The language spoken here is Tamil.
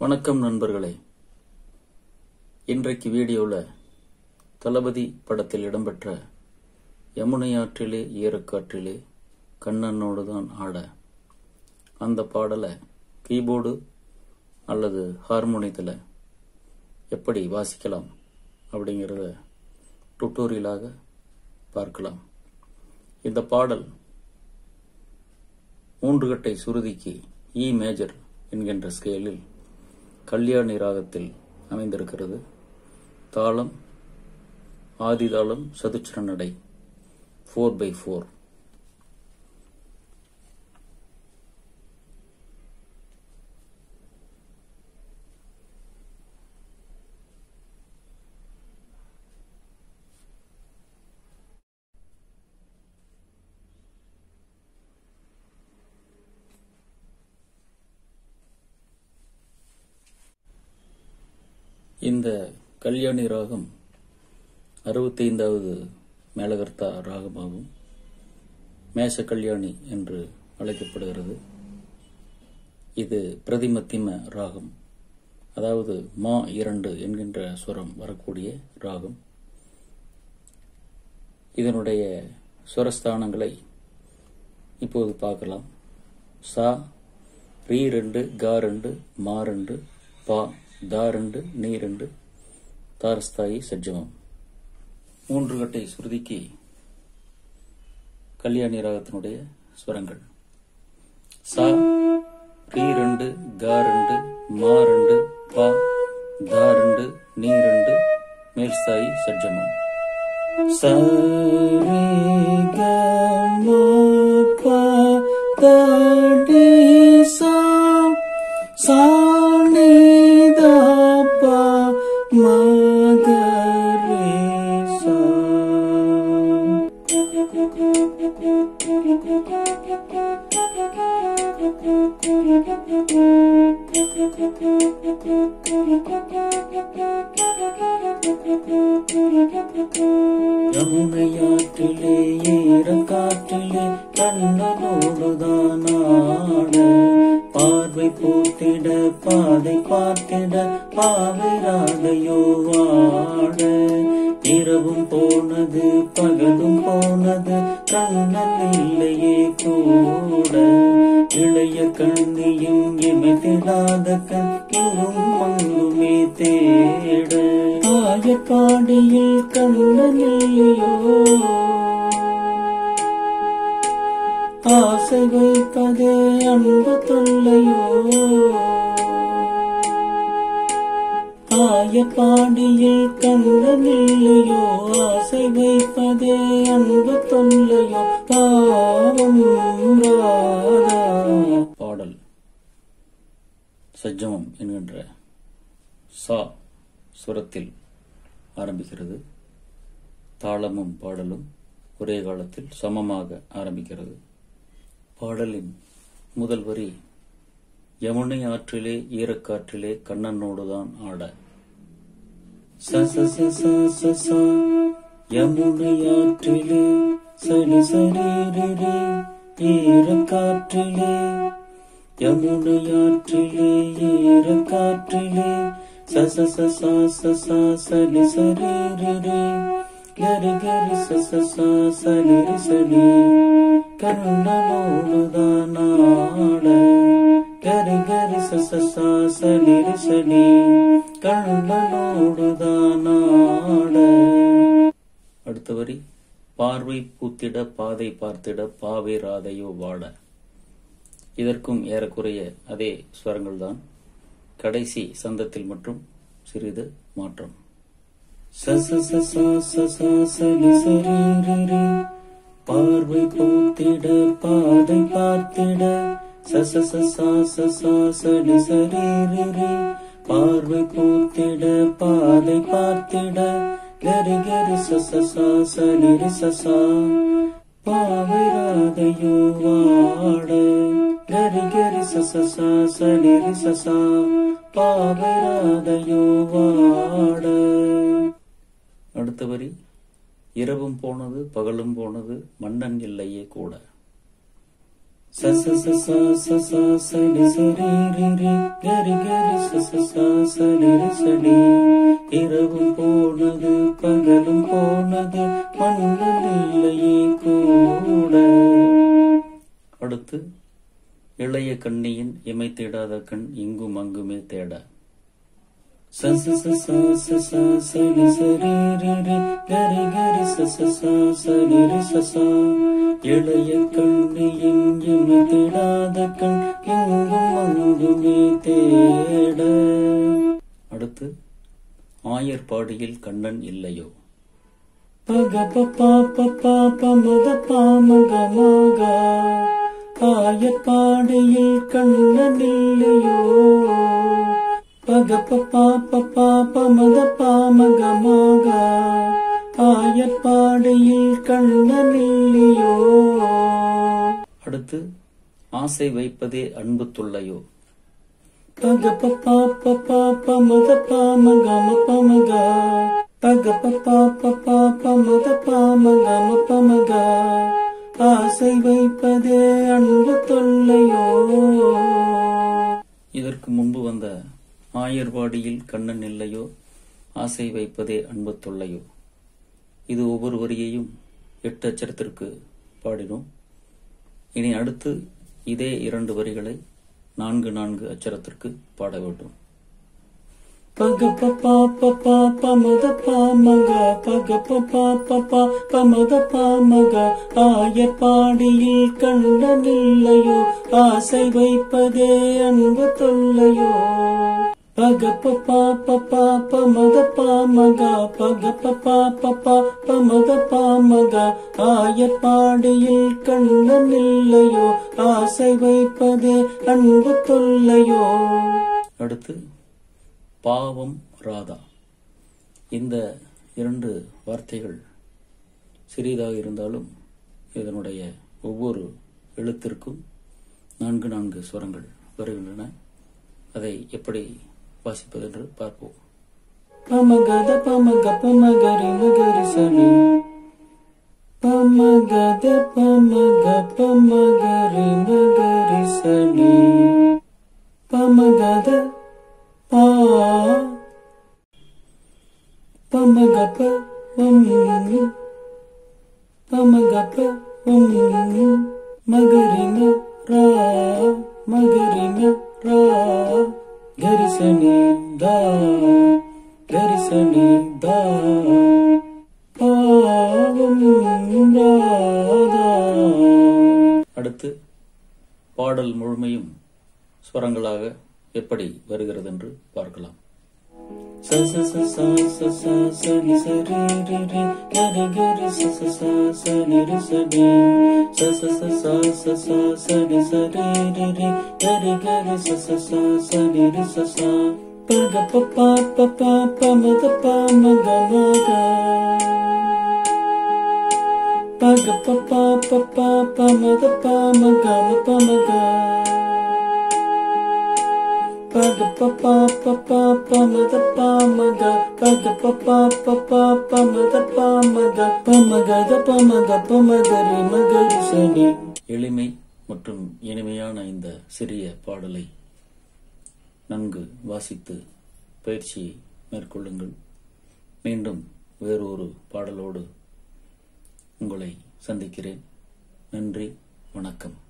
வணக்கம் நண்பர்களே இன்றைக்கு வீடியோவில் தளபதி படத்தில் இடம்பெற்ற யமுனை ஆற்றிலே ஈரக்காற்றிலே கண்ணனோடு தான் ஆட அந்த பாடலை கீபோர்டு அல்லது ஹார்மோனியத்தில் எப்படி வாசிக்கலாம் அப்படிங்கிறத டுட்டோரியலாக பார்க்கலாம் இந்த பாடல் மூன்று கட்டை சுருதிக்கு இ மேஜர் என்கின்ற ஸ்கேலில் கல்யாணி ராகத்தில் அமைந்திருக்கிறது தாளம் ஆதிதாளம் சதுச்சர நடை ஃபோர் பை ஃபோர் இந்த கல்யாணி ராகம் அறுபத்தைந்தாவது மேலகர்த்தா ராகமாகும் மேஷ கல்யாணி என்று அழைக்கப்படுகிறது இது பிரதிமத்திம ராகம் அதாவது மா இரண்டு என்கின்ற சுரம் வரக்கூடிய ராகம் இதனுடைய சுரஸ்தானங்களை இப்போது பார்க்கலாம் சா ரீ ரெண்டு கா ரெண்டு மா ரெண்டு பா தா ரெண்டு நீ ரெண்டு தாரஸ்தாயி சஜ்ஜமம் மூன்று கட்டை சுருதிக்கு கல்யாணி ராகத்தினுடைய ஸ்வரங்கள் சா ரீ ரெண்டு கா ரெண்டு மா ரெண்டு பா தா ரெண்டு நீ ரெண்டு மேல்ஸ்தாயி சஜ்ஜமம் சரி க ம ப த டி சா சா நீ த ப ம க ரே சா யமுனையாற்றிலே ஈரக்காற்றிலே கண்ணனோடுதான் ஆட பார்வை போத்திட பாதை பார்த்திட பாவிராதையோ வாட இரவும் போனது பகலும் போனது கண்ணன் இல்லையே கூட இளைய கண்ணியும் இமைத்திடாத கண்ணும் மங்குமே தேட ஆயக்காடியில் கண்ணன் இல்லையோ ஆசை வைப்பதே அன்பு தொல்லையோ ஆயப்பாடியில் கண்ணன் இல்லையோ ஆசை வைப்பதே அன்பு தொல்லையோ பாவம் ராதா பாடல் சஜ்ஜமம் என்கின்ற சா சுரத்தில் ஆரம்பிக்கிறது தாளமும் பாடலும் ஒரே காலத்தில் சமமாக ஆரம்பிக்கிறது பாடலின் முதல் வரி யமுனை ஆற்றிலே ஈரக்காற்றிலே கண்ணனோடுதான் ஆட ச ச ச ச ச ச யமுனை ஆற்றிலே சரி சரி ரி ரி ஈரக்காற்றிலே யமுனை ஆற்றிலே ஈரக்காற்றிலே ச ச ச ச ச ச சரி சரி ரி ரி கரி கரி ச ச ச சரி ரி சரி கண்ணனோடுதான் ஆட கரி கரி ச ச ச சரி ரி சரி கண்ணனோடுதான் ஆட அடுத்த வரி பார்வை பூத்திட பாதை பார்த்திட பாவை ராதையோ வாட இதற்கும் ஏறக்குறைய அதே ஸ்வரங்கள் தான் கடைசி சந்தத்தில் மட்டும் சிறிது மாற்றம் ச ச ச ச ச ச சரி சரி ரி ரி பார்வை பூத்திட பாதை பார்த்திட ச ச ச ச ச ச சரி சரி ரி ரி பார்வை பூத்திட பாதை பார்த்திட கரி கரி ச ச ச சரி ரி ச ச பாவை ராதையோ வாட கரி கரி ச ச ச சரி ரி ச ச பாவை ராதையோ வாட அடுத்த வரி இரவும் போனது பகலும் போனது மன்னன் இல்லையே கூட ச ச ச ச ச ச ச ரி ச ரி ரி ரி கரி கரி ச ச ச ச ரி ரி ச ரி இரவும் போனது பகலும் போனது மண்ணில் இல்லையே கூட அடுத்து இளைய கண்ணியின் இமை தேடாத கண் இங்கும் அங்குமே தேட ச ச ச ச ச ச ச ரி ச ரி ரி ரி கரி கரி ச ச ச ச ரி ரி ச ச இளைய கண்ணியின் இமை தேடாத கண் இங்கும் அங்குமே தேட அடுத்து ஆயர்பாடியில் கண்ணன் இல்லையோ பக பப்பா பப்பா பமத பாமக மகா ஆயர்பாடியில் கண்ணன் இல்லையோ பக பப்பா பப்பா பமத பாமக மகா ஆயர்பாடியில் கண்ணன் இல்லையோ அடுத்து ஆசை வைப்பதே அன்பு தொல்லையோ பக பப்பா பப்பா பமத பாமக பமக பக பப்பா பப்பா பமத பாமக பமக ஆசை வைப்பதே அன்பு தொல்லையோ இதற்கு முன்பு வந்த ஆயர்வாடியில் கண்ணன் இல்லையோ ஆசை வைப்பதே அன்பு தொல்லையோ இது ஒவ்வொரு வரியையும் எட்டு அச்சரத்திற்கு பாடினோம் இனி அடுத்து இதே இரண்டு வரிகளை நான்கு நான்கு அச்சரத்திற்கு பாட வேண்டும் பக பப்பா பப்பா பமத பாமக பக பப்பா பப்பா பமத பாமக ஆயப்பாடியில் கண்டன் இல்லையோ ஆசை வைப்பதே அன்பு தொல்லையோ பக பப்பா பப்பா பமத பாமக பக பப்பா பப்பா பமத பாமக ஆயப்பாடியில் கண்டன் இல்லையோ ஆசை வைப்பதே அன்பு தொல்லையோ அடுத்து பாவம் ராதா இந்த இரண்டு வார்த்தைகள் சிறியதாக இருந்தாலும் இதனுடைய ஒவ்வொரு எழுத்திற்கும் நான்கு நான்கு ஸ்வரங்கள் வருகின்றன அதை எப்படி வாசிப்பது என்று பார்ப்போம் பமகத பமக பமகரி மகரி சனி பமகத பமக பமகரி மகரி சனி பமகத பா பமகப வம்மி பமகப வம்மி மகரிம ரா மகரிம ரா கரிசனி தா கரிசனி தா பாவம் ராதா அடுத்து பாடல் முழுமையும் ஸ்வரங்களாக எப்படி வருகிறது என்று பார்க்கலாம் ச ச ச ச ச ச ச நி ச ரி ரி ரி க ரி க ரி ச ச ச ச நி ரி ச டி ச ச ச ச ச ச ச நி ச ரி ரி ரி க ரி க ரி ச ச ச ச நி ரி ச ச ப க ப ப ப ப ப ம த ப ம க ம க ப க ப ப ப ப ப ம த ப ம க ம ப ம க பக பப்பா பப்பா பமத பாமக பக பப்பா பப்பா பமத பாமக பமகத பமக பமகரி மகரி சனி எளிமை மற்றும் இனிமையான இந்த சிறிய பாடலை நன்கு வாசித்து பயிற்சியை மேற்கொள்ளுங்கள் மீண்டும் வேறொரு பாடலோடு உங்களை சந்திக்கிறேன் நன்றி வணக்கம்